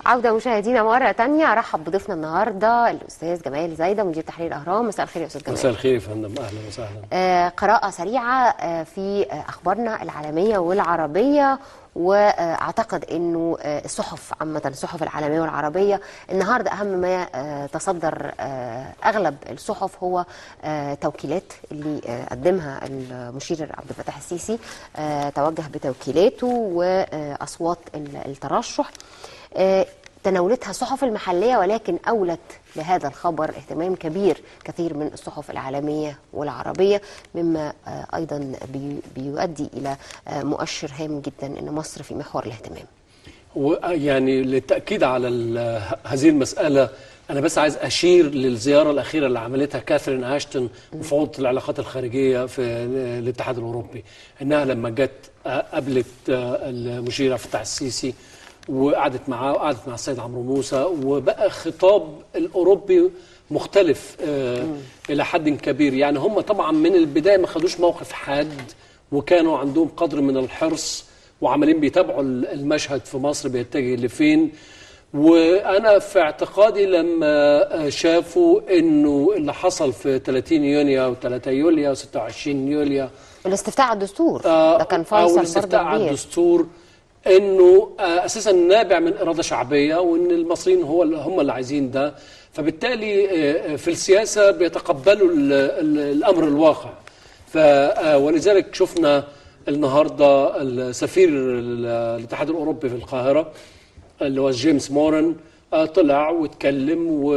عودة مشاهدينا مرة تانية أرحب بضيفنا النهاردة الأستاذ جمال زايدة مدير تحرير الأهرام مساء الخير يا أستاذ جمال مساء الخير يا فندم اهلا وسهلا آه قراءة سريعة آه في آه أخبارنا العالمية والعربية واعتقد انه آه، الصحف عامه الصحف العالميه والعربيه النهارده اهم ما آه، تصدر آه، اغلب الصحف هو آه، توكيلات اللي آه، قدمها المشير عبد الفتاح السيسي آه، توجه بتوكيلاته واصوات ال- الترشح آه، تناولتها الصحف المحليه ولكن اولت لهذا الخبر اهتمام كبير كثير من الصحف العالميه والعربيه مما آه، ايضا بي- بيؤدي الى آه، مؤشر هام جدا ان مصر في محور الاهتمام. ويعني للتاكيد على ال- هذه المساله انا بس عايز اشير للزياره الاخيره اللي عملتها كاثرين اشتون مفوضه العلاقات الخارجيه في الاتحاد الاوروبي انها لما جت آه، قابلت آه، المشير عبد الفتاح السيسي وقعدت معاه وقعدت مع السيد عمرو موسى وبقى خطاب الاوروبي مختلف آه الى حد كبير يعني هم طبعا من البدايه ما خدوش موقف حاد وكانوا عندهم قدر من الحرص وعمالين بيتابعوا المشهد في مصر بيتجه لفين وانا في اعتقادي لما شافوا انه اللي حصل في 30 يونيو و3 يوليو و26 يوليو الاستفتاء على الدستور آه، ده كان او فيصل الاستفتاء برضه على كبير الدستور انه آه، اساسا نابع من اراده شعبيه وان المصريين هو اللي- هم اللي عايزين ده فبالتالي آه، آه، في السياسه بيتقبلوا ال- ال- الامر الواقع ف آه، ولذلك شفنا النهارده السفير ال- الاتحاد الاوروبي في القاهره اللي هو جيمس مورن آه، طلع واتكلم و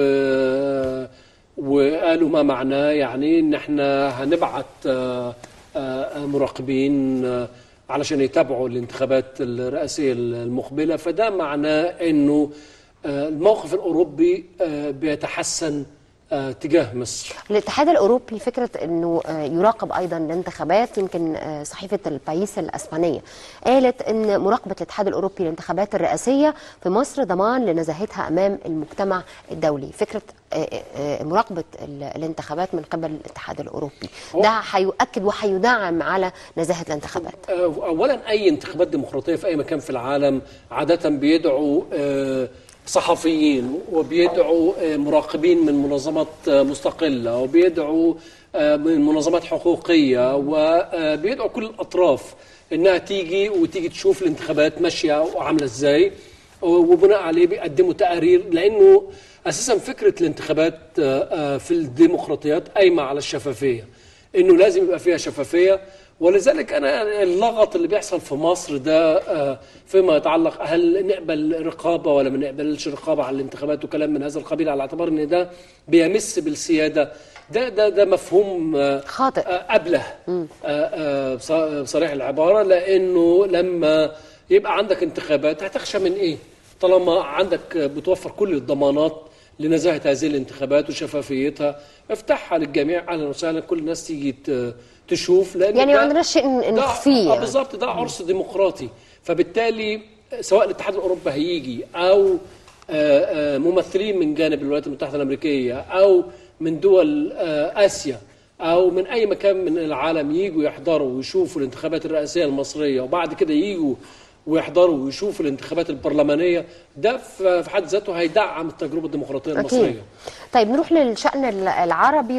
وقالوا ما معناه يعني ان احنا هنبعت آه، آه، مراقبين آه، علشان يتابعوا الانتخابات الرئاسيه المقبله فده معناه انه آه، الموقف الاوروبي آه، بيتحسن آه، تجاه مصر الاتحاد الاوروبي فكره انه آه، يراقب ايضا الانتخابات يمكن آه، صحيفه البايس الاسبانيه قالت ان مراقبه الاتحاد الاوروبي للانتخابات الرئاسيه في مصر ضمان لنزاهتها امام المجتمع الدولي فكره آه، آه، مراقبه ال- الانتخابات من قبل الاتحاد الاوروبي هو- ده هيؤكد وهيدعم على نزاهه الانتخابات آه، اولا اي انتخابات ديمقراطيه في اي مكان في العالم عاده بيدعوا آه، صحفيين وبيدعوا آه، مراقبين من منظمات آه، مستقله وبيدعوا آه، من منظمات حقوقيه وبيدعوا كل الاطراف انها تيجي وتيجي تشوف الانتخابات ماشيه وعامله ازاي وبناء عليه بيقدموا تقارير لانه اساسا فكره الانتخابات آه، آه، في الديمقراطيات قايمه على الشفافيه انه لازم يبقى فيها شفافيه ولذلك انا اللغط اللي بيحصل في مصر ده آه، فيما يتعلق هل نقبل رقابه ولا ما نقبلش رقابه على الانتخابات وكلام من هذا القبيل على اعتبار ان ده بيمس بالسياده ده ده ده مفهوم آه، خاطئ. آه، ابله آه، آه، بص- بصريح العباره لانه لما يبقى عندك انتخابات هتخشى من ايه؟ طالما عندك بتوفر كل الضمانات لنزاهه هذه الانتخابات وشفافيتها افتحها للجميع اهلا وسهلا كل الناس تيجي ت- تشوف لان يعني ما ده- عندناش شيء ن- ده- نخفيه آه يعني. بالظبط ده عرس ديمقراطي فبالتالي سواء الاتحاد الاوروبي هيجي او آه، آه، ممثلين من جانب الولايات المتحده الامريكيه او من دول آه، اسيا او من اي مكان من العالم يجوا يحضروا ويشوفوا الانتخابات الرئاسيه المصريه وبعد كده يجوا ويحضروا ويشوفوا الانتخابات البرلمانيه ده في في حد ذاته هيدعم التجربه الديمقراطيه المصريه أكيد. طيب نروح للشأن ال- العربي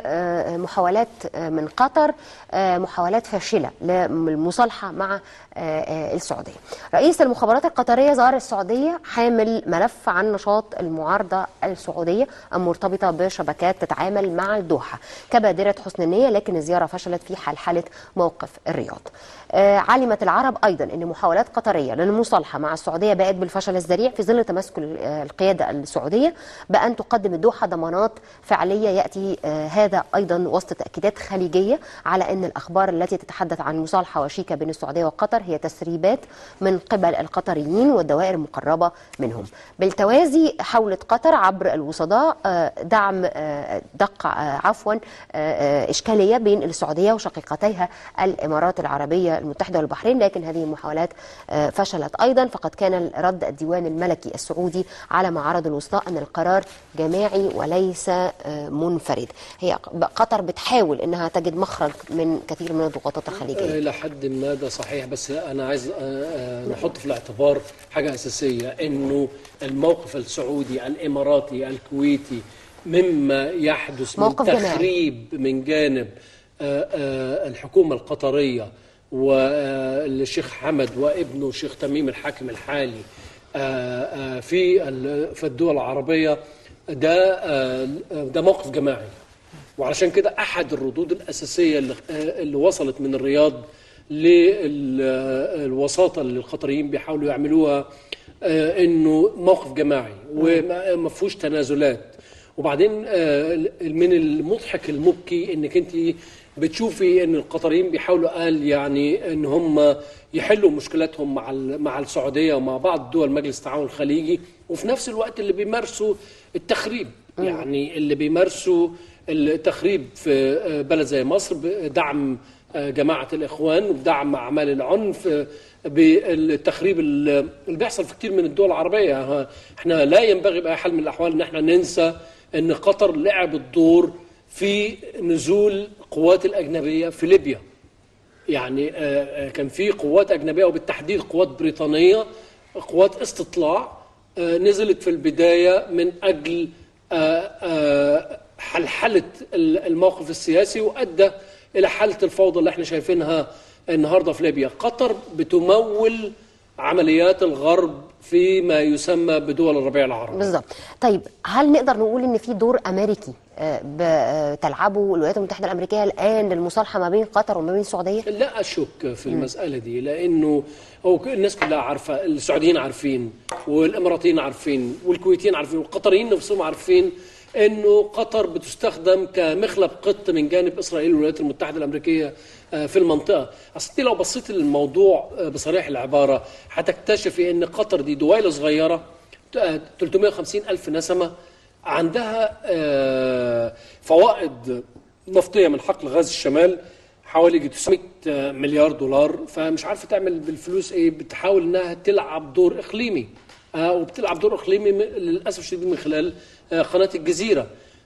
ومحاولات من قطر آه، محاولات فاشلة للمصالحة مع آه، آه، السعودية رئيس المخابرات القطرية زار السعودية حامل ملف عن نشاط المعارضة السعودية المرتبطة بشبكات تتعامل مع الدوحة كبادرة حسن النية لكن الزيارة فشلت في حلحلة موقف الرياض آه، علمت العرب أيضا أن محاولات قطرية للمصالحة مع السعودية باءت بالفشل الذريع في ظل تمسك ال- آه، القيادة السعودية بأن تقدم الدوحة ضمانات فعلية يأتي آه، هذا أيضا وسط تأكيدات خليجية على أن الأخبار التي تتحدث عن مصالحة وشيكة بين السعودية وقطر هي تسريبات من قبل القطريين والدوائر المقربة منهم بالتوازي حاولت قطر عبر الوسطاء آه، دعم آه، دق آه، عفوا آه، آه، إشكالية بين السعودية وشقيقتيها الإمارات العربية المتحدة والبحرين لكن هذه المحاولات آه، فشلت أيضا فقد كان رد الديوان الملكي السعودي على معارض الوسطاء أن القرار جماعي وليس آه، منفرد هي قطر بتحاول أنها تجد مخرج من كثير من الضغوطات الخليجية الى حد ما ده صحيح بس انا عايز آه، آه، نحط في الاعتبار حاجه اساسيه انه الموقف السعودي الاماراتي الكويتي مما يحدث من موقف جماعي. تخريب من جانب آه، آه، الحكومه القطريه والشيخ حمد وابنه الشيخ تميم الحاكم الحالي آه، آه، في ال- في الدول العربيه ده آه، ده موقف جماعي وعلشان كده احد الردود الاساسيه اللي, اللي وصلت من الرياض للوساطه اللي القطريين بيحاولوا يعملوها آه، انه موقف جماعي وما ما فيهوش تنازلات وبعدين آه، من المضحك المبكي انك انت بتشوفي ان القطريين بيحاولوا قال يعني ان هم يحلوا مشكلاتهم مع ال- مع السعوديه ومع بعض دول مجلس التعاون الخليجي وفي نفس الوقت اللي بيمارسوا التخريب يعني اللي بيمارسوا التخريب في بلد زي مصر بدعم جماعة الإخوان وبدعم أعمال العنف بالتخريب اللي بيحصل في كتير من الدول العربية احنا لا ينبغي بأي حال من الأحوال ان احنا ننسى ان قطر لعبت دور في نزول قوات الأجنبية في ليبيا يعني آه، آه، كان في قوات أجنبية وبالتحديد قوات بريطانية قوات استطلاع آه، نزلت في البداية من أجل آه، آه، حلحلة ال- الموقف السياسي وأدى إلى حالة الفوضى اللي احنا شايفينها النهاردة في ليبيا قطر بتمول عمليات الغرب فيما يسمى بدول الربيع العربي بالظبط طيب هل نقدر نقول ان في دور امريكي آه، بتلعبه الولايات المتحده الامريكيه الان للمصالحه ما بين قطر وما بين السعوديه لا اشك في المساله دي لانه هو ك- الناس كلها عارفه السعوديين عارفين والاماراتيين عارفين والكويتيين عارفين والقطريين نفسهم عارفين انه قطر بتستخدم كمخلب قط من جانب اسرائيل والولايات المتحده الامريكيه آه، في المنطقه اصل انت لو بصيت للموضوع آه، بصريح العباره هتكتشفي ان قطر دي دويله صغيره آه، 350 الف نسمه عندها آه، فوائد نفطيه من حقل غاز الشمال حوالي 900 مليار دولار فمش عارفه تعمل بالفلوس ايه بتحاول انها تلعب دور اقليمي آه وبتلعب دور اقليمي م- للاسف الشديد من خلال آه قناه الجزيره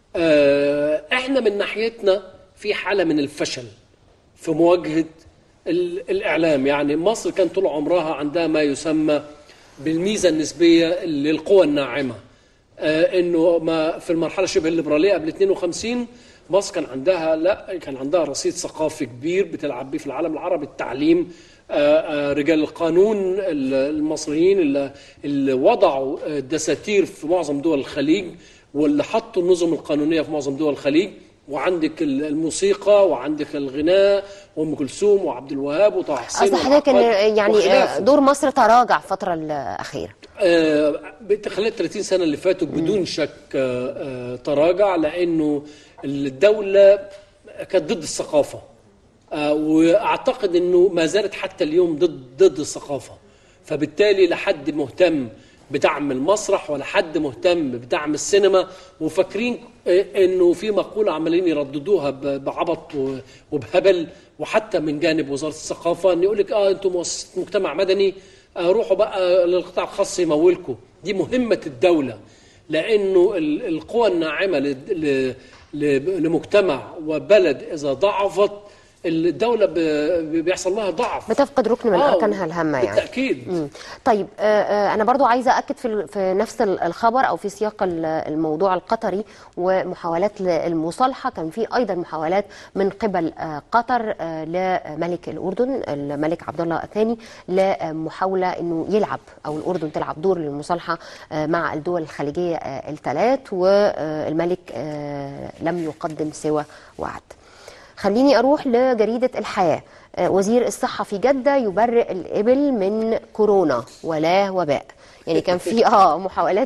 آه احنا من ناحيتنا في حاله من الفشل في مواجهه ال- الاعلام يعني مصر كان طول عمرها عندها ما يسمى بالميزه النسبيه للقوى الناعمه آه، انه ما في المرحله شبه الليبراليه قبل 52 مصر كان عندها لا كان عندها رصيد ثقافي كبير بتلعب بيه في العالم العربي التعليم آه، آه، رجال القانون ال- المصريين اللي, اللي وضعوا آه، دساتير في معظم دول الخليج واللي حطوا النظم القانونيه في معظم دول الخليج وعندك ال- الموسيقى وعندك الغناء وام كلثوم وعبد الوهاب وطه حسين قصد حضرتك ان والعقاد يعني آه، وخلافه. دور مصر تراجع الفتره الاخيره آه، خلال 30 سنه اللي فاتوا بدون شك آه، آه، تراجع لانه الدوله كانت ضد الثقافه آه، واعتقد انه ما زالت حتى اليوم ضد ضد الثقافه فبالتالي لا حد مهتم بدعم المسرح ولا حد مهتم بدعم السينما وفاكرين آه، انه في مقوله عمالين يرددوها ب- بعبط و- وبهبل وحتى من جانب وزاره الثقافه ان يقول لك اه انتم مؤسسه مجتمع مدني آه، روحوا بقى للقطاع الخاص يمولكم دي مهمه الدوله لانه ال- القوى الناعمه ل- ل- ل- لمجتمع وبلد اذا ضعفت الدوله ب- ب- بيحصل لها ضعف بتفقد ركن من آه، اركانها الهامه يعني بالتاكيد مم. طيب آه، آه، انا برضو عايزه اكد في ال- في نفس ال- الخبر او في سياق ال- الموضوع القطري ومحاولات ل- المصالحه كان في ايضا محاولات من قبل آه، قطر آه، لملك الاردن الملك عبد الله الثاني لمحاوله انه يلعب او الاردن تلعب دور للمصالحه آه، مع الدول الخليجيه آه، الثلاث والملك آه، لم يقدم سوى وعد خليني اروح لجريده الحياه آه، وزير الصحه في جده يبرئ الابل من كورونا ولا وباء يعني كان في اه محاولات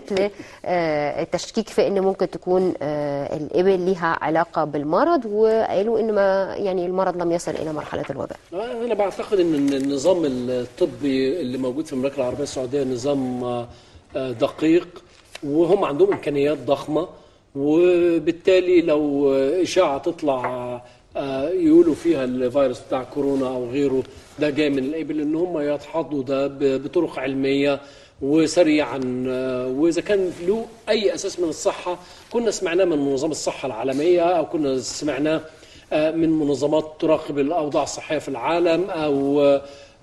للتشكيك في ان ممكن تكون آه، الابل ليها علاقه بالمرض وقالوا ان ما يعني المرض لم يصل الى مرحله الوباء انا بعتقد ان النظام الطبي اللي موجود في المملكه العربيه السعوديه نظام آه، آه، دقيق وهم عندهم امكانيات ضخمه وبالتالي لو آه، اشاعه تطلع آه، يقولوا فيها الفيروس بتاع كورونا او غيره ده جاي من الابل ان هم يدحضوا ده ب- بطرق علميه وسريعا آه، واذا كان له اي اساس من الصحه كنا سمعناه من منظمه الصحه العالميه او كنا سمعناه آه، من منظمات تراقب الاوضاع الصحيه في العالم او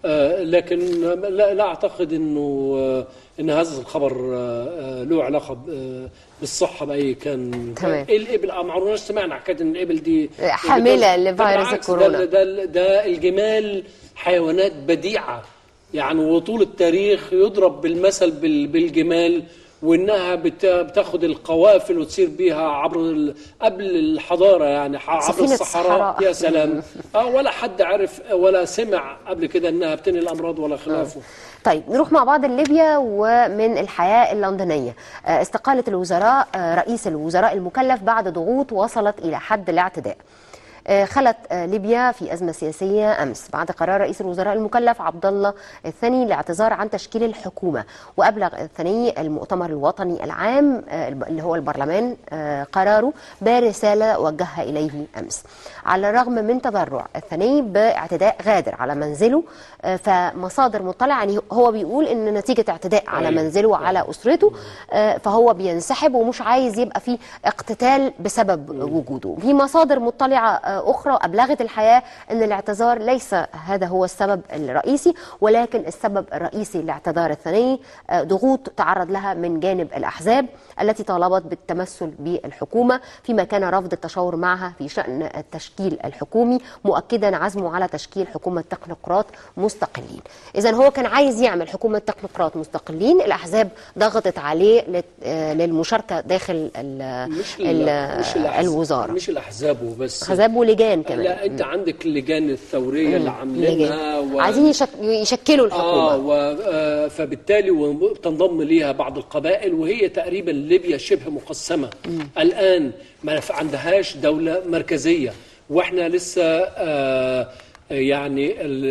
آه، لكن لا, لا اعتقد انه آه، ان هذا الخبر آه، آه، له علاقه ب- آه، بالصحه باي كان تمام. الابل آه، ما عرفناش سمعنا حكايه ان الابل دي حاملة ده لفيروس بالعكس، الكورونا. ده, ده, ده الجمال حيوانات بديعه يعني وطول التاريخ يضرب بالمثل بال- بالجمال وانها بت- بتاخد القوافل وتسير بيها عبر ال- قبل الحضاره يعني ح- عبر سفينة الصحراء الصحراء. يا سلام آه ولا حد عرف ولا سمع قبل كده انها بتنقل الامراض ولا خلافه طيب نروح مع بعض لليبيا ومن الحياة اللندنية آه، استقالة الوزراء آه، رئيس الوزراء المكلف بعد ضغوط وصلت إلى حد الاعتداء آه، خلت آه، ليبيا في أزمة سياسية أمس بعد قرار رئيس الوزراء المكلف عبد الله الثاني الاعتذار عن تشكيل الحكومة وأبلغ الثاني المؤتمر الوطني العام آه، اللي هو البرلمان آه، قراره برسالة وجهها إليه أمس على الرغم من تضرع الثاني باعتداء غادر على منزله آه، فمصادر مطلع يعني هو بيقول ان نتيجه اعتداء على أيوة. منزله وعلى اسرته آه، فهو بينسحب ومش عايز يبقى في اقتتال بسبب وجوده في مصادر مطلعه آه، اخرى ابلغت الحياه ان الاعتذار ليس هذا هو السبب الرئيسي ولكن السبب الرئيسي لاعتذار الثاني آه، ضغوط تعرض لها من جانب الاحزاب التي طالبت بالتمثل بالحكومه فيما كان رفض التشاور معها في شان التشكيل الحكومي مؤكدا عزمه على تشكيل حكومه تكنوقراط مستقلين اذا هو كان عايز يعمل حكومه تكنوقراط مستقلين الاحزاب ضغطت عليه لت- آه، للمشاركه داخل ال- مش ال- ال- مش الأحز- الوزاره مش الاحزاب وبس احزاب ولجان كمان لا انت عندك اللجان الثوريه اللي عاملينها لجان. و... عايزين يشك... يشكلوا الحكومه اه و... آه فبالتالي وتنضم ليها بعض القبائل وهي تقريبا ليبيا شبه مقسمه الان ما ف- عندهاش دوله مركزيه واحنا لسه آه يعني ال-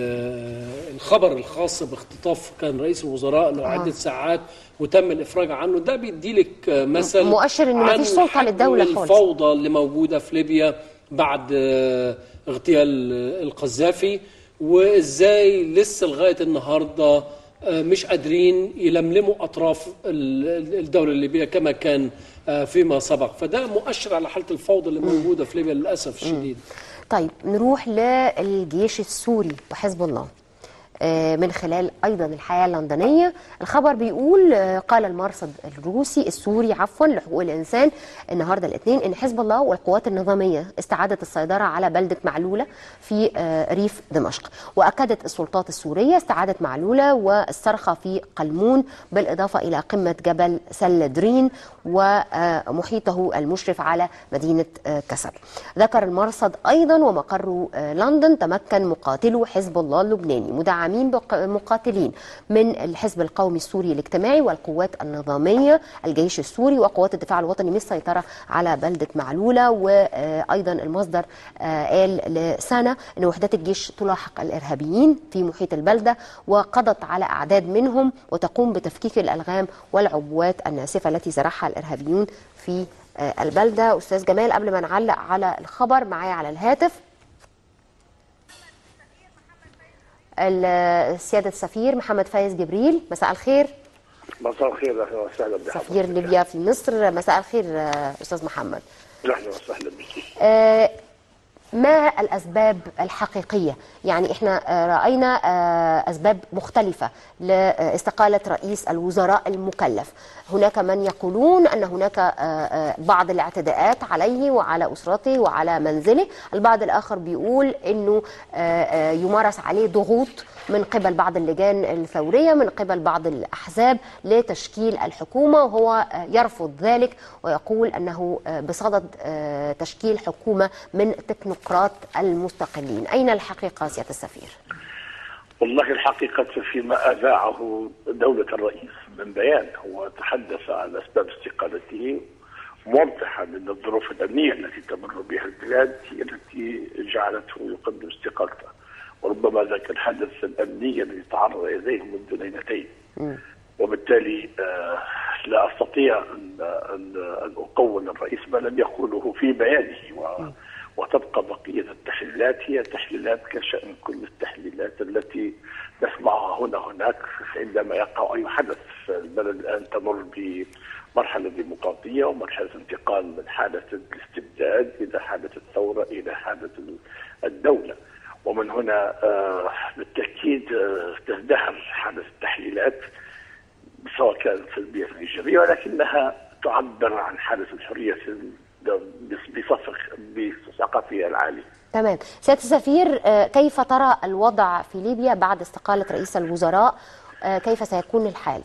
ال- الخبر الخاص باختطاف كان رئيس الوزراء له عده ساعات وتم الافراج عنه ده بيدي لك مثل مؤشر إن عن مفيش سلطة حجم للدولة خالص. الفوضى اللي موجوده في ليبيا بعد آه، اغتيال آه، القذافي وازاي لسه لغايه النهارده آه، مش قادرين يلملموا اطراف ال- الدوله الليبيه كما كان آه، فيما سبق فده مؤشر على حاله الفوضى اللي موجوده في ليبيا للاسف الشديد طيب نروح للجيش السوري وحزب الله آه، من خلال ايضا الحياه اللندنيه الخبر بيقول آه، قال المرصد الروسي السوري عفوا لحقوق الانسان النهارده الاثنين ان حزب الله والقوات النظاميه استعادت السيطره على بلده معلوله في آه، ريف دمشق واكدت السلطات السوريه استعاده معلوله والصرخه في قلمون بالاضافه الى قمه جبل سلدرين ومحيطه المشرف على مدينه آه، كسل ذكر المرصد ايضا ومقر آه، لندن تمكن مقاتلو حزب الله اللبناني مدعمين بمقاتلين من الحزب القومي السوري الاجتماعي والقوات النظاميه الجيش السوري وقوات الدفاع الوطني من السيطره على بلده معلوله وايضا المصدر آه، قال لسنه ان وحدات الجيش تلاحق الارهابيين في محيط البلده وقضت على اعداد منهم وتقوم بتفكيك الالغام والعبوات الناسفه التي زرعها الارهابيون في آه، البلده استاذ جمال قبل ما نعلق على الخبر معايا على الهاتف ال- سيادة السفير محمد فايز جبريل مساء الخير مساء الخير اهلا وسهلا بحضرتك سفير ليبيا في مصر مساء الخير آه، أستاذ محمد اهلا وسهلا بك آه، ما الأسباب الحقيقية يعني إحنا آه، رأينا آه، أسباب مختلفة لاستقالة رئيس الوزراء المكلف هناك من يقولون أن هناك آه، آه، بعض الاعتداءات عليه وعلى أسرته وعلى منزله البعض الآخر بيقول أنه آه، آه، يمارس عليه ضغوط من قبل بعض اللجان الثورية من قبل بعض الأحزاب لتشكيل الحكومة وهو آه، يرفض ذلك ويقول أنه آه، بصدد آه، تشكيل حكومة من تكنوقراط المستقلين أين الحقيقة سيادة السفير؟ والله الحقيقة فيما أذاعه دولة الرئيس من بيان هو تحدث عن أسباب استقالته موضحا أن الظروف الأمنية التي تمر بها البلاد هي التي جعلته يقدم استقالته وربما ذاك الحدث الأمني الذي تعرض إليه منذ ليلتين وبالتالي آه، لا استطيع ان ان ان اقول الرئيس ما لم يقوله في بيانه و وتبقى بقيه التحليلات هي تحليلات كشان كل التحليلات التي نسمعها هنا هناك عندما يقع اي حدث البلد الان تمر بمرحله ديمقراطيه ومرحله انتقال من حاله الاستبداد الى حاله الثوره الى حاله الدوله ومن هنا آه، بالتاكيد بالتاكيد آه، تزدهر حالة التحليلات سواء كانت سلبيه او ايجابيه ولكنها تعبر عن حاله الحريه بصفق بثقافها العالي. تمام سيادة السفير آه، كيف ترى الوضع في ليبيا بعد استقالة رئيس الوزراء آه، كيف سيكون الحال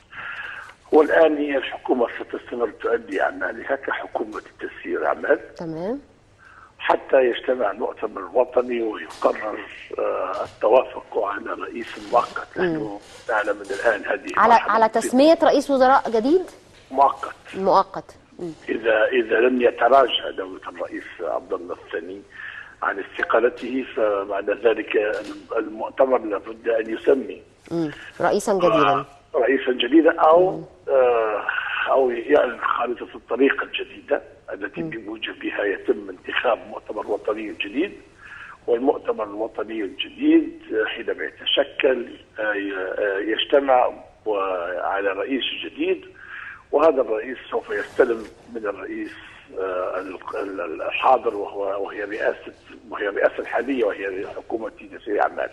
والان هي الحكومه ستستمر تؤدي اعمالها كحكومه تسيير اعمال تمام حتى يجتمع المؤتمر الوطني ويقرر آه، التوافق على رئيس مؤقت نحن نعلم من الان هذه على مرحلة على تسمية رئيس وزراء جديد مؤقت مؤقت مم. اذا اذا لم يتراجع دوله الرئيس عبد الله الثاني عن استقالته فمعنى ذلك المؤتمر لابد ان يسمي مم. رئيسا جديدا رئيسا جديدا او آه او يعلن خارطه الطريق الجديده التي بموجبها يتم انتخاب مؤتمر وطني جديد والمؤتمر الوطني الجديد حينما يتشكل آه، آه، يجتمع على رئيس جديد وهذا الرئيس سوف يستلم من الرئيس آه، الحاضر وهو وهي رئاسه وهي الرئاسه الحاليه وهي حكومه تسير اعمال.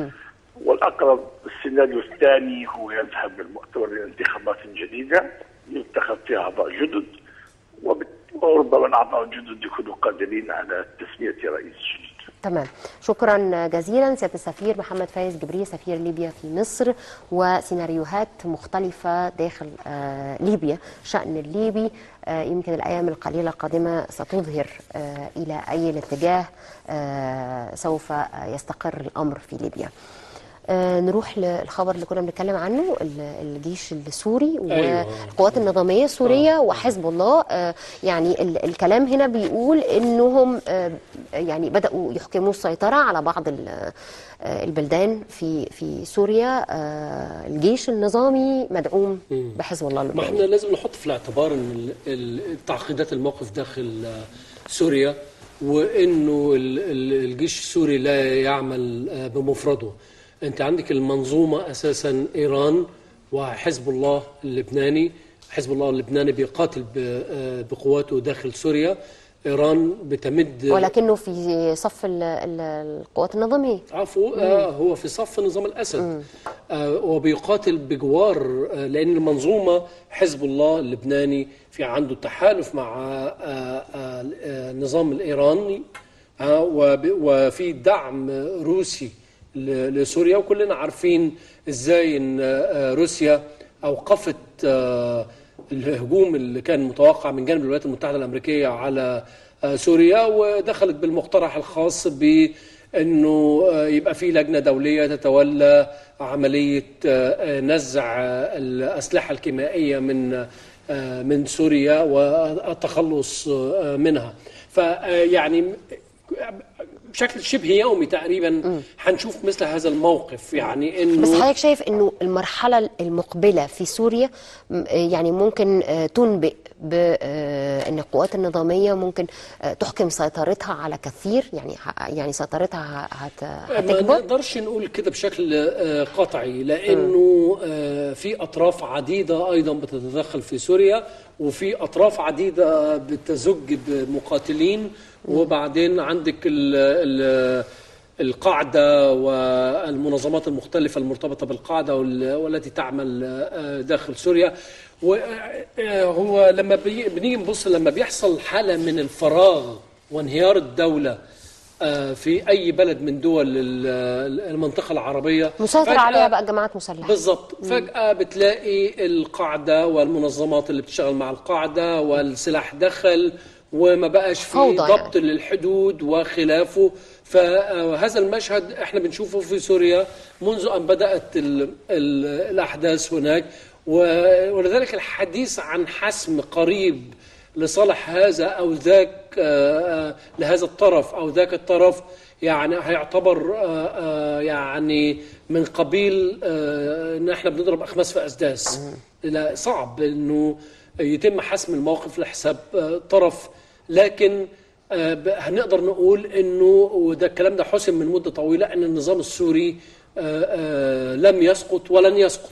والاقرب السيناريو الثاني هو يذهب للمؤتمر لانتخابات جديده ينتخب فيها اعضاء جدد وبت- وربما الاعضاء الجدد يكونوا قادرين على تسميه رئيس جديد. تمام شكرا جزيلا سيادة السفير محمد فايز جبريل سفير ليبيا في مصر وسيناريوهات مختلفة داخل آه، ليبيا شأن الليبي آه، يمكن الأيام القليلة القادمة ستظهر آه، إلى أي الاتجاه آه، سوف يستقر الأمر في ليبيا آه، نروح للخبر اللي كنا بنتكلم عنه ال- الجيش السوري أيوة. والقوات النظامية السورية وحزب الله آه، يعني ال- الكلام هنا بيقول انهم آه، يعني بدأوا يحكموا السيطرة على بعض ال- آه، البلدان في في سوريا آه، الجيش النظامي مدعوم بحزب الله ما اللبناني احنا لازم نحط في الاعتبار ان ال- ال- تعقيدات الموقف داخل آه، سوريا وانه ال- ال- الجيش السوري لا يعمل آه، بمفرده انت عندك المنظومه اساسا ايران وحزب الله اللبناني حزب الله اللبناني بيقاتل ب- آه، بقواته داخل سوريا ايران بتمد ولكنه في صف ال- ال- القوات النظامية عفوا آه هو في صف نظام الاسد آه وبيقاتل بجوار آه لان المنظومه حزب الله اللبناني في عنده تحالف مع آه آه آه النظام الايراني آه وب- وفي دعم روسي ل- لسوريا وكلنا عارفين ازاي ان آه روسيا اوقفت آه الهجوم اللي كان متوقع من جانب الولايات المتحده الامريكيه على آه سوريا ودخلت بالمقترح الخاص ب انه آه، يبقى في لجنه دوليه تتولى عمليه آه، آه، نزع آه، الاسلحه الكيميائيه من آه، من سوريا والتخلص آه، منها فيعني بشكل شبه يومي تقريبا هنشوف مثل هذا الموقف يعني انه بس حضرتك شايف انه المرحله المقبله في سوريا م- يعني ممكن آه، تنبئ بان القوات النظاميه ممكن آه، تحكم سيطرتها على كثير يعني ح- يعني سيطرتها هت- ما هتكبر نقدرش نقول كده بشكل آه، قطعي لانه آه، في اطراف عديده ايضا بتتدخل في سوريا وفي اطراف عديده بتزج بمقاتلين وبعدين عندك ال ال القاعدة والمنظمات المختلفة المرتبطة بالقاعدة وال- والتي تعمل آه، داخل سوريا وهو لما بي- بنيجي نبص لما بيحصل حالة من الفراغ وانهيار الدولة آه، في أي بلد من دول ال- المنطقة العربية مسيطر فجأة- عليها بقى جماعات مسلحه بالظبط فجأة بتلاقي القاعدة والمنظمات اللي بتشتغل مع القاعدة والسلاح دخل وما بقاش في فوضى ضبط للحدود وخلافه فهذا المشهد احنا بنشوفه في سوريا منذ ان بدأت ال ال الأحداث هناك و- ولذلك الحديث عن حسم قريب لصالح هذا أو ذاك آه، آه، لهذا الطرف أو ذاك الطرف يعني هيعتبر آه، آه، يعني من قبيل آه، ان احنا بنضرب اخماس في اسداس لا صعب انه يتم حسم الموقف لحساب آه، طرف لكن آه، ب- هنقدر نقول انه وده الكلام ده حسم من مده طويله ان النظام السوري آه، آه، لم يسقط ولن يسقط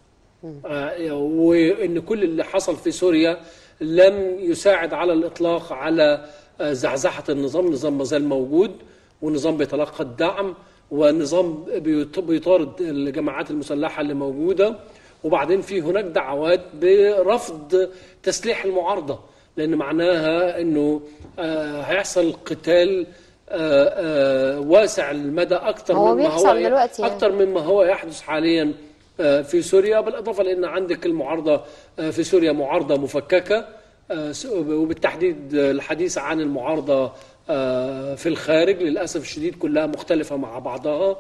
آه، وان كل اللي حصل في سوريا لم يساعد على الاطلاق على آه، زعزعه النظام، النظام ما زال موجود والنظام بيتلقى الدعم والنظام بيط- بيطارد الجماعات المسلحه اللي موجوده وبعدين في هناك دعوات برفض تسليح المعارضه لان معناها انه آه، هيحصل قتال آه، آه، واسع المدى اكثر هو مما بيحصل هو دلوقتي يعني. اكثر مما هو يحدث حاليا آه، في سوريا بالاضافه لان عندك المعارضه آه، في سوريا معارضه مفككه آه، س- وبالتحديد الحديث عن المعارضه آه، في الخارج للاسف الشديد كلها مختلفه مع بعضها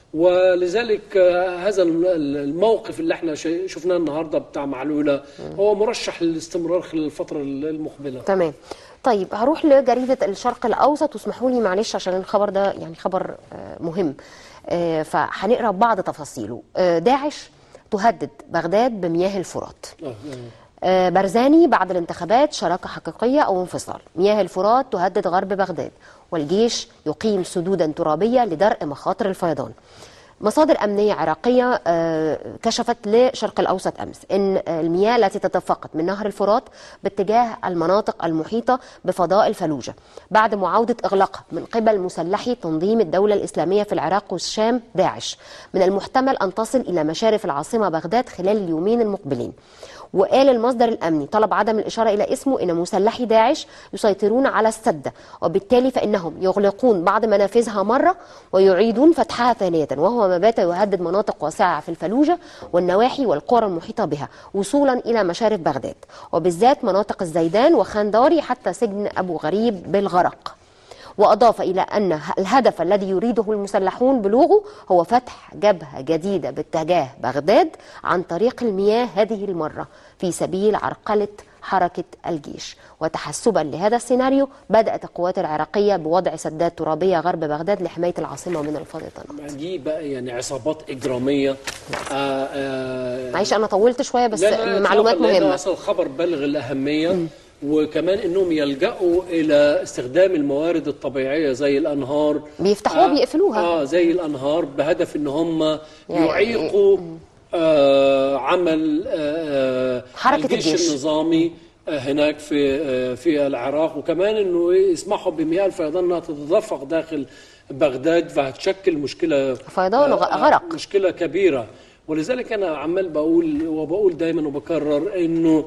ولذلك آه، هذا ال- الموقف اللي احنا شي- شفناه النهارده بتاع معلوله هو مرشح للاستمرار خلال الفتره المقبله تمام طيب هروح لجريدة الشرق الأوسط واسمحوا لي معلش عشان الخبر ده يعني خبر آه، مهم آه، فهنقرا بعض تفاصيله آه، داعش تهدد بغداد بمياه الفرات آه، آه. آه، برزاني بعد الانتخابات شراكة حقيقية أو انفصال مياه الفرات تهدد غرب بغداد والجيش يقيم سدودا ترابية لدرء مخاطر الفيضان مصادر أمنية عراقية آه، كشفت لشرق الأوسط أمس أن المياه التي تتفقد من نهر الفرات باتجاه المناطق المحيطة بفضاء الفلوجة بعد معاودة إغلاقها من قبل مسلحي تنظيم الدولة الإسلامية في العراق والشام داعش من المحتمل أن تصل إلى مشارف العاصمة بغداد خلال اليومين المقبلين وقال المصدر الامني طلب عدم الاشاره الى اسمه ان مسلحي داعش يسيطرون على السده وبالتالي فانهم يغلقون بعض منافذها مره ويعيدون فتحها ثانيه وهو ما بات يهدد مناطق واسعه في الفلوجه والنواحي والقرى المحيطه بها وصولا الى مشارف بغداد وبالذات مناطق الزيدان وخنداري حتى سجن ابو غريب بالغرق وأضاف إلى أن الهدف الذي يريده المسلحون بلوغه هو فتح جبهة جديدة باتجاه بغداد عن طريق المياه هذه المرة في سبيل عرقلة حركة الجيش وتحسبا لهذا السيناريو بدأت القوات العراقية بوضع سدات ترابية غرب بغداد لحماية العاصمة من الفيضانات دي بقى يعني عصابات اجراميه آه، آه، معلش أنا طولت شوية بس لا لا معلومات إطلاقاً، لأنه مهمة اصلا خبر بالغ الاهميه وكمان انهم يلجأوا الى استخدام الموارد الطبيعيه زي الانهار بيفتحوها بيقفلوها. اه زي الانهار بهدف ان هم يعني- يعيقوا آه عمل آه حركة الجيش الجيش. النظامي آه، هناك في آه، في العراق وكمان انه يسمحوا بمياه الفيضان انها تتدفق داخل بغداد فهتشكل مشكله فيضان وغ- آه، غرق. مشكله كبيره ولذلك انا عمال بقول وبقول دايما وبكرر انه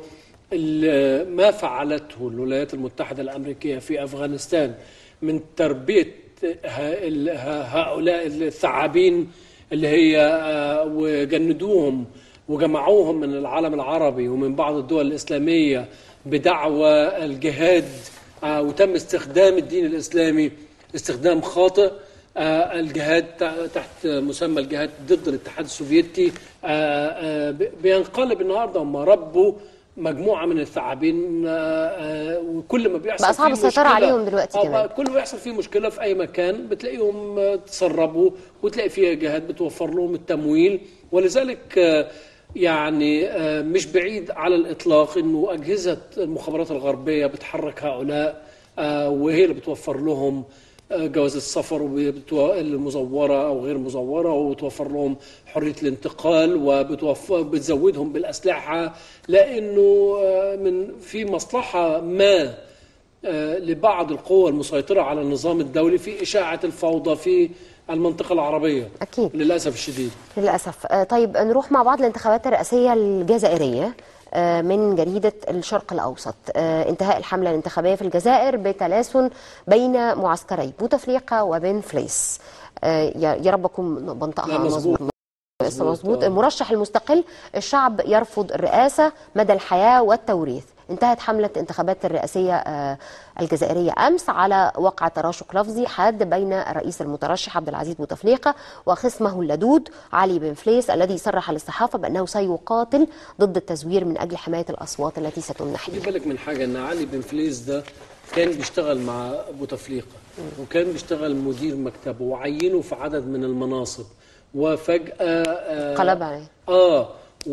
ال- ما فعلته الولايات المتحده الامريكيه في افغانستان من تربيه ه- ال- ه- هؤلاء الثعابين اللي هي آه، وجندوهم وجمعوهم من العالم العربي ومن بعض الدول الاسلاميه بدعوى الجهاد آه، وتم استخدام الدين الاسلامي استخدام خاطئ آه، الجهاد تع- تحت مسمى الجهاد ضد الاتحاد السوفيتي آه، آه، ب- بينقلب النهارده هم ربوا مجموعه من الثعابين آه، آه، وكل ما بيحصل بقى صعب فيه السيطرة مشكلة- عليهم دلوقتي آه، كمان. بقى كل ما يحصل فيه مشكله في اي مكان بتلاقيهم آه، تسربوا وتلاقي فيها جهات بتوفر لهم التمويل ولذلك آه، يعني آه، مش بعيد على الاطلاق انه اجهزه المخابرات الغربيه بتحرك هؤلاء آه، وهي اللي بتوفر لهم آه، جواز السفر وبتو- المزوره او غير مزوره وبتوفر لهم حريه الانتقال وبتزودهم بالاسلحه لانه آه، من في مصلحه ما آه، لبعض القوى المسيطره على النظام الدولي في اشاعه الفوضى في المنطقه العربيه أكيد. للاسف الشديد للأسف آه، طيب نروح مع بعض الانتخابات الرئاسية الجزائرية آه، من جريدة الشرق الأوسط آه، انتهاء الحملة الانتخابية في الجزائر بتلاسن بين معسكري بوتفليقة وبن فليس آه، يا يا رب أكون بنطقها لا، مظبوط. مظبوط لسه مظبوط، مظبوط آه. المرشح المستقل الشعب يرفض الرئاسة مدى الحياة والتوريث انتهت حملة انتخابات الرئاسية آه، الجزائرية أمس على وقع تراشق لفظي حاد بين الرئيس المترشح عبد العزيز بوتفليقة وخصمه اللدود علي بن فليس الذي صرح للصحافة بأنه سيقاتل ضد التزوير من أجل حماية الأصوات التي ستمنح خدي له بالك من حاجه ان علي بن فليس ده كان بيشتغل مع بوتفليقه وكان بيشتغل مدير مكتبه وعينه في عدد من المناصب وفجاه آه قلب عليه اه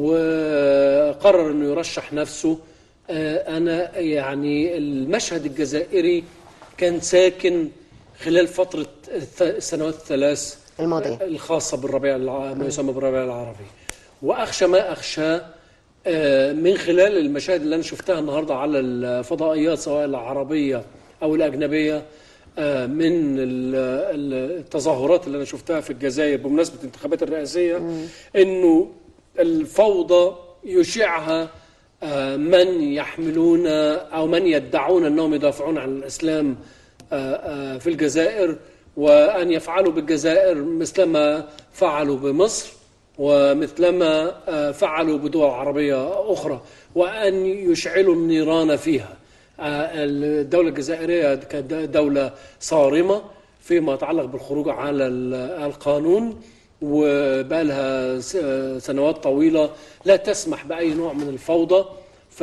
وقرر انه يرشح نفسه آه انا يعني المشهد الجزائري كان ساكن خلال فتره الث- السنوات الثلاث الماضية. الخاصه بالربيع الع- ما يسمى بالربيع العربي واخشى ما اخشاه آه، من خلال المشاهد اللي انا شفتها النهارده على الفضائيات سواء العربيه او الاجنبيه آه، من ال- ال- التظاهرات اللي انا شفتها في الجزائر بمناسبه الانتخابات الرئاسيه انه الفوضى يشيعها آه، من يحملون او من يدعون انهم يدافعون عن الاسلام آه، آه، في الجزائر وان يفعلوا بالجزائر مثلما فعلوا بمصر ومثلما آه، فعلوا بدول عربيه اخرى وان يشعلوا النيران فيها آه، الدولة الجزائرية كدولة صارمة فيما يتعلق بالخروج على ال- القانون وبقى لها س- سنوات طويلة لا تسمح بأي نوع من الفوضى ف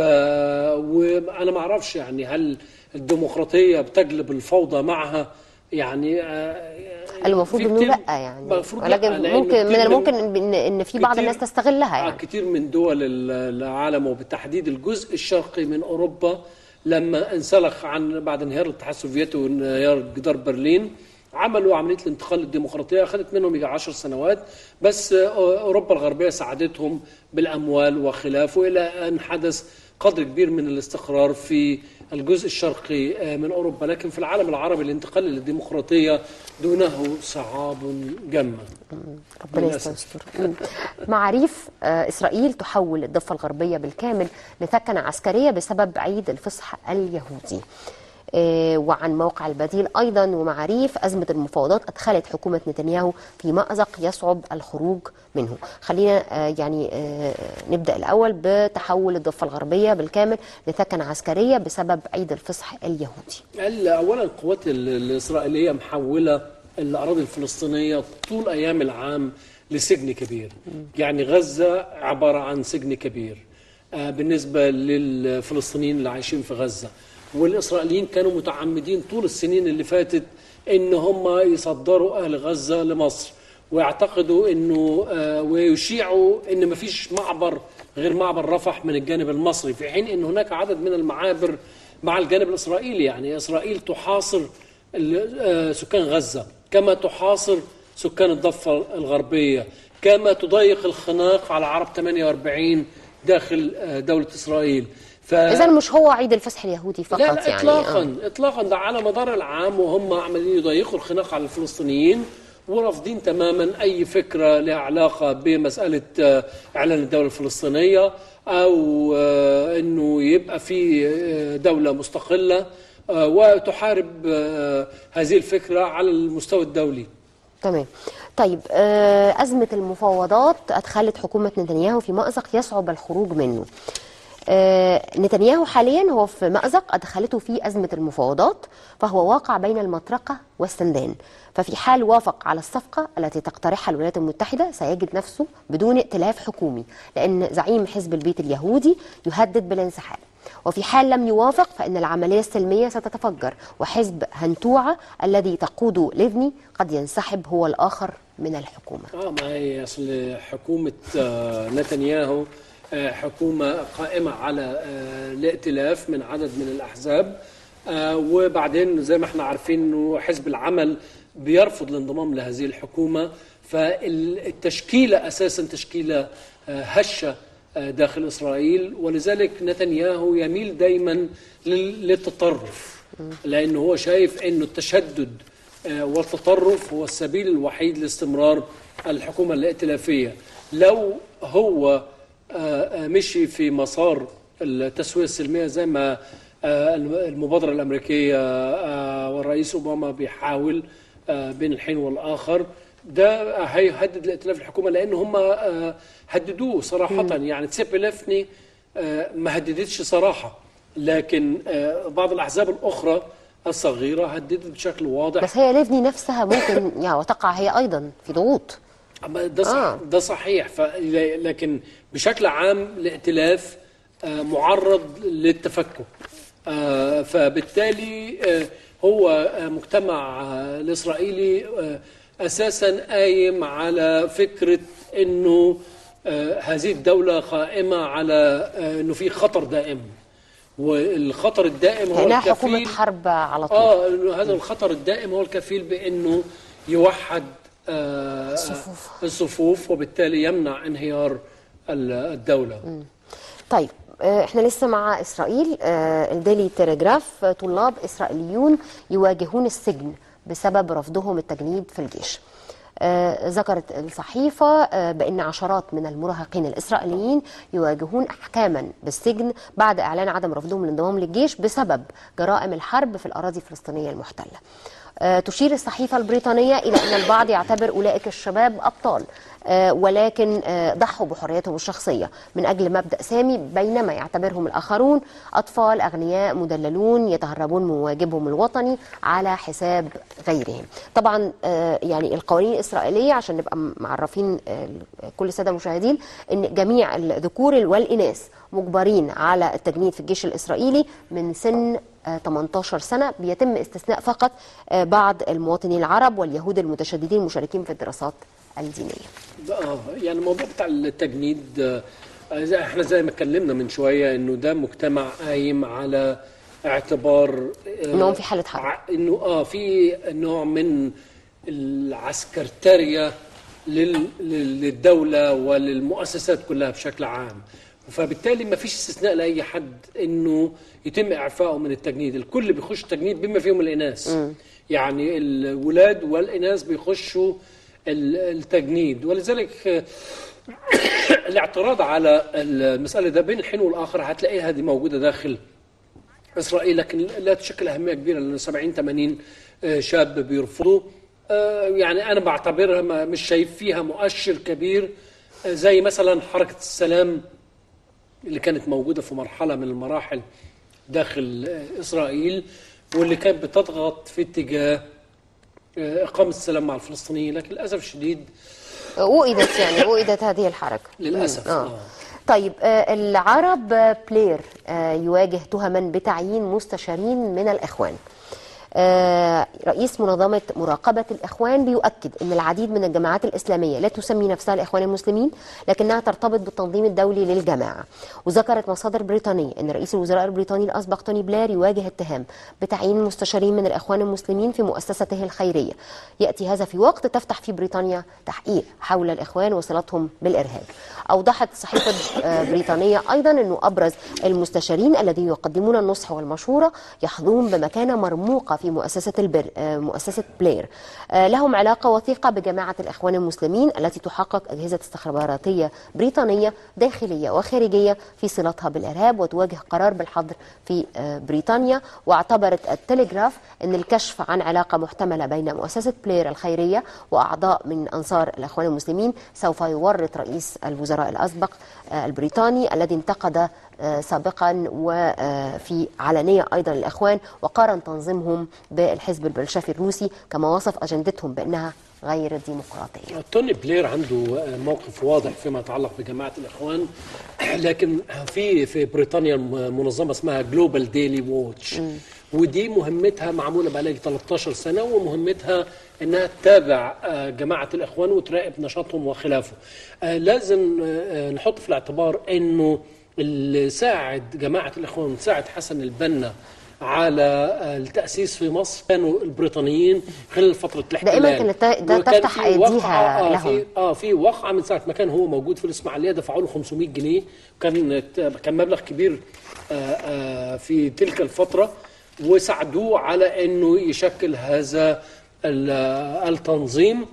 وأنا ما أعرفش يعني هل الديمقراطية بتجلب الفوضى معها يعني آه، المفروض في انه كتير- لا يعني المفروض لا، ولكن لأنه ممكن من كتير الممكن ان ان في بعض كتير- الناس تستغلها آه، يعني كتير من دول ال- العالم وبالتحديد الجزء الشرقي من اوروبا لما انسلخ عن بعد انهيار الاتحاد السوفيتي وانهيار جدار برلين عملوا عمليه الانتقال للديمقراطيه اخذت منهم يجي 10 سنوات بس آه، اوروبا الغربيه ساعدتهم بالاموال وخلافه الى ان حدث قدر كبير من الاستقرار في الجزء الشرقي آه، من اوروبا لكن في العالم العربي الانتقال للديمقراطيه دونه صعاب جما ربنا للأسف. يستر مم. معاريف آه، اسرائيل تحول الضفه الغربيه بالكامل لثكنه عسكريه بسبب عيد الفصح اليهودي آه، وعن موقع البديل ايضا ومعاريف ازمه المفاوضات ادخلت حكومه نتنياهو في مازق يصعب الخروج منه خلينا آه، يعني آه، نبدا الاول بتحول الضفه الغربيه بالكامل لثكنه عسكريه بسبب عيد الفصح اليهودي قال اولا القوات ال- الاسرائيليه محوله الاراضي الفلسطينيه طول ايام العام لسجن كبير يعني غزه عباره عن سجن كبير آه، بالنسبه للفلسطينيين اللي عايشين في غزه والاسرائيليين كانوا متعمدين طول السنين اللي فاتت ان هم يصدروا اهل غزه لمصر ويعتقدوا انه آه، ويشيعوا ان مفيش معبر غير معبر رفح من الجانب المصري في حين ان هناك عدد من المعابر مع الجانب الاسرائيلي يعني اسرائيل تحاصر ال- آه، سكان غزه كما تحاصر سكان الضفه الغربيه كما تضيق الخناق على عرب 48 داخل آه، دوله اسرائيل ف... اذا مش هو عيد الفصح اليهودي فقط لا لا يعني اطلاقا آه. اطلاقا ده على مدار العام وهم عمالين يضيقوا الخناق على الفلسطينيين ورافضين تماما اي فكره لها علاقه بمساله آه، اعلان الدوله الفلسطينيه او آه، انه يبقى في آه، دوله مستقله آه، وتحارب آه، هذه الفكره على المستوى الدولي تمام طيب آه، أزمة المفاوضات أدخلت حكومة نتنياهو في مأزق يصعب الخروج منه آه، نتنياهو حاليا هو في مأزق أدخلته فيه أزمة المفاوضات فهو واقع بين المطرقة والسندان ففي حال وافق على الصفقة التي تقترحها الولايات المتحدة سيجد نفسه بدون ائتلاف حكومي لأن زعيم حزب البيت اليهودي يهدد بالانسحاب وفي حال لم يوافق فإن العملية السلمية ستتفجر وحزب هنتوعة الذي تقوده ليفني قد ينسحب هو الآخر من الحكومة اه ما هي اصل حكومه آه، نتنياهو آه، حكومه قائمه على آه، الائتلاف من عدد من الاحزاب آه، وبعدين زي ما احنا عارفين انه حزب العمل بيرفض الانضمام لهذه الحكومه فالتشكيله اساسا تشكيله آه، هشه آه، داخل اسرائيل ولذلك نتنياهو يميل دايما لل- للتطرف لانه هو شايف انه التشدد آه، والتطرف هو السبيل الوحيد لاستمرار الحكومة الائتلافية لو هو آه، آه، مشي في مسار التسوية السلمية زي ما آه، المبادرة الأمريكية آه، والرئيس أوباما بيحاول آه، بين الحين والآخر ده هيهدد الائتلاف الحكومة لأن هم آه، هددوه صراحة يعني تسيبلفني آه، ما هددتش صراحة لكن آه، بعض الأحزاب الأخرى الصغيرة هددت بشكل واضح بس هي ليفني نفسها ممكن يعني وتقع هي أيضا في ضغوط أما ده صح آه. ده صحيح ف... لكن بشكل عام الائتلاف آه، معرض للتفكك آه، فبالتالي آه، هو آه، مجتمع آه، الإسرائيلي آه، أساسا قايم على فكرة أنه آه، هذه الدولة قائمة على آه، أنه في خطر دائم والخطر الدائم هو كأنها الكفيل حكومة حرب على طول اه إنه هذا الخطر الدائم هو الكفيل بانه يوحد آه الصفوف. الصفوف وبالتالي يمنع انهيار ال- الدوله طيب آه، احنا لسه مع اسرائيل آه، الديلي تليجراف آه، طلاب اسرائيليون يواجهون السجن بسبب رفضهم التجنيد في الجيش آه، ذكرت الصحيفة آه، بأن عشرات من المراهقين الإسرائيليين يواجهون أحكاما بالسجن بعد إعلان عدم رفضهم الانضمام للجيش بسبب جرائم الحرب في الأراضي الفلسطينية المحتلة آه، تشير الصحيفة البريطانية إلى أن البعض يعتبر أولئك الشباب أبطال آه، ولكن آه، ضحوا بحريتهم الشخصية من أجل مبدأ سامي بينما يعتبرهم الآخرون أطفال أغنياء مدللون يتهربون من واجبهم الوطني على حساب غيرهم طبعا آه، يعني القوانين الإسرائيلية عشان نبقى معرفين آه، كل السادة المشاهدين أن جميع الذكور والإناث مجبرين على التجنيد في الجيش الإسرائيلي من سن آه، 18 سنة بيتم استثناء فقط آه، بعض المواطنين العرب واليهود المتشددين المشاركين في الدراسات الدينية اه يعني الموضوع بتاع التجنيد آه، زي احنا زي ما اتكلمنا من شويه انه ده مجتمع قايم على اعتبار آه، إنهم في حالة حرب. ع- انه اه في نوع من العسكرتاريه لل- لل- للدوله وللمؤسسات كلها بشكل عام فبالتالي ما فيش استثناء لاي حد انه يتم اعفائه من التجنيد الكل بيخش تجنيد بما فيهم الاناث يعني الولاد والاناث بيخشوا ال- التجنيد ولذلك آه، الاعتراض على المسألة ده بين الحين والآخر هتلاقيها دي موجودة داخل إسرائيل لكن لا تشكل أهمية كبيرة لأن 70 80 آه، شاب بيرفضوا آه، يعني أنا بعتبرها ما- مش شايف فيها مؤشر كبير آه، زي مثلا حركة السلام اللي كانت موجودة في مرحلة من المراحل داخل آه، إسرائيل واللي كانت بتضغط في اتجاه آه، إقامة السلام مع الفلسطينيين لكن للأسف الشديد وقدت يعني وقدت هذه الحركة للأسف آه. آه. طيب آه، العرب آه، بلير آه، يواجه تهما بتعيين مستشارين من الإخوان آه، رئيس منظمة مراقبة الإخوان بيؤكد أن العديد من الجماعات الإسلامية لا تسمي نفسها الإخوان المسلمين لكنها ترتبط بالتنظيم الدولي للجماعة وذكرت مصادر بريطانية أن رئيس الوزراء البريطاني الأسبق توني بلير يواجه اتهام بتعيين مستشارين من الإخوان المسلمين في مؤسسته الخيرية يأتي هذا في وقت تفتح فيه بريطانيا تحقيق حول الإخوان وصلتهم بالإرهاب أوضحت صحيفة آه، بريطانية أيضا أنه أبرز المستشارين الذين يقدمون النصح والمشورة يحظون بمكانة مرموقة في مؤسسة البر آه، مؤسسة بلير آه، لهم علاقة وثيقة بجماعة الإخوان المسلمين التي تحقق أجهزة استخباراتية بريطانية داخلية وخارجية في صلتها بالإرهاب وتواجه قرار بالحظر في آه، بريطانيا واعتبرت التليجراف أن الكشف عن علاقة محتملة بين مؤسسة بلير الخيرية وأعضاء من أنصار الإخوان المسلمين سوف يورط رئيس الوزراء الأسبق آه، البريطاني الذي انتقد آه، سابقا وفي علانية أيضا الإخوان وقارن تنظيمهم بالحزب البلشفي الروسي كما وصف أجندتهم بأنها غير ديمقراطية توني بلير عنده موقف واضح فيما يتعلق بجماعة الإخوان لكن في في بريطانيا منظمة اسمها جلوبال ديلي ووتش ودي مهمتها معمولة بقالها 13 سنة ومهمتها انها تتابع آه، جماعة الإخوان وتراقب نشاطهم وخلافه آه، لازم آه، نحط في الاعتبار انه اللي ساعد جماعة الإخوان ساعد حسن البنا على التأسيس في مصر كانوا البريطانيين خلال فترة الاحتلال دائما كانت ت- ده وكان تفتح في أيديها وقعة- آه لهم. في اه في وقعه من ساعه ما كان هو موجود في الاسماعيليه دفعوا له 500 جنيه كان كان مبلغ كبير آه آه في تلك الفتره وساعدوه على انه يشكل هذا ال- التنظيم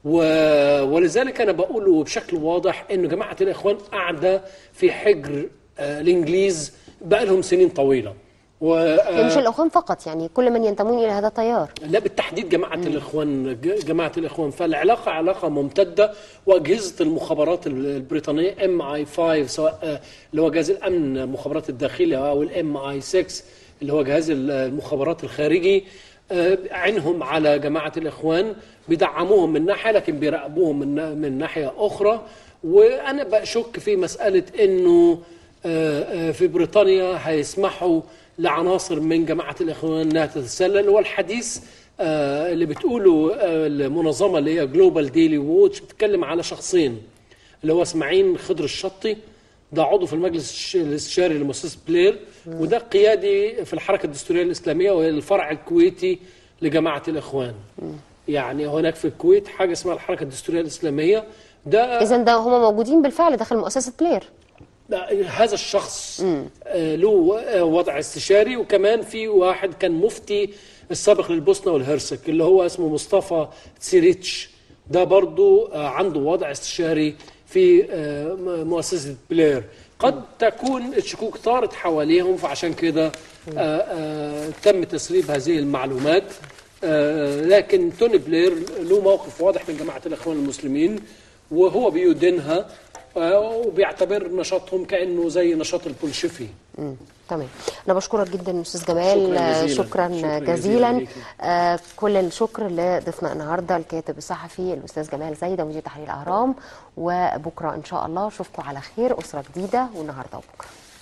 و- ولذلك انا بقول بشكل واضح انه جماعه الاخوان قاعده في حجر آه الانجليز بقى لهم سنين طويله و يعني مش الإخوان فقط يعني كل من ينتمون إلى هذا التيار لا بالتحديد جماعة الإخوان ج- جماعة الإخوان فالعلاقة علاقة ممتدة وأجهزة المخابرات ال- البريطانية ام اي 5 سواء آه، اللي هو جهاز الأمن المخابرات الداخلية أو الام اي 6 اللي هو جهاز ال- المخابرات الخارجي آه، عينهم على جماعة الإخوان بيدعموهم من ناحية لكن بيراقبوهم من نا- من ناحية أخرى وأنا بشك في مسألة إنه آه، آه، في بريطانيا هيسمحوا لعناصر من جماعة الإخوان أنها تتسلل والحديث آه، اللي بتقوله آه، المنظمة اللي هي جلوبال ديلي ووتش بتتكلم على شخصين اللي هو اسماعيل خضر الشطي ده عضو في المجلس الش- الاستشاري لمؤسسة بلير وده قيادي في الحركة الدستورية الإسلامية وهي الفرع الكويتي لجماعة الإخوان يعني هناك في الكويت حاجة اسمها الحركة الدستورية الإسلامية ده إذا ده هم موجودين بالفعل داخل مؤسسة بلير لا، هذا الشخص آه، له آه، وضع استشاري وكمان في واحد كان مفتي السابق للبوسنه والهرسك اللي هو اسمه مصطفى تسيريتش ده برضو آه، عنده وضع استشاري في آه، م- مؤسسه بلير قد تكون الشكوك طارت حواليهم فعشان كده آه، آه، تم تسريب هذه المعلومات آه، لكن توني بلير له موقف واضح من جماعه الاخوان المسلمين وهو بيدينها آه، وبيعتبر نشاطهم كانه زي نشاط البولشفي مم. تمام انا بشكرك جدا استاذ جمال شكراً آه، جزيلاً. شكرا, شكراً جزيلا, جزيلاً ليكي. آه كل الشكر لضيفنا النهارده الكاتب الصحفي الاستاذ جمال زايده مدير تحرير الاهرام وبكره ان شاء الله اشوفكم على خير اسره جديده والنهارده وبكره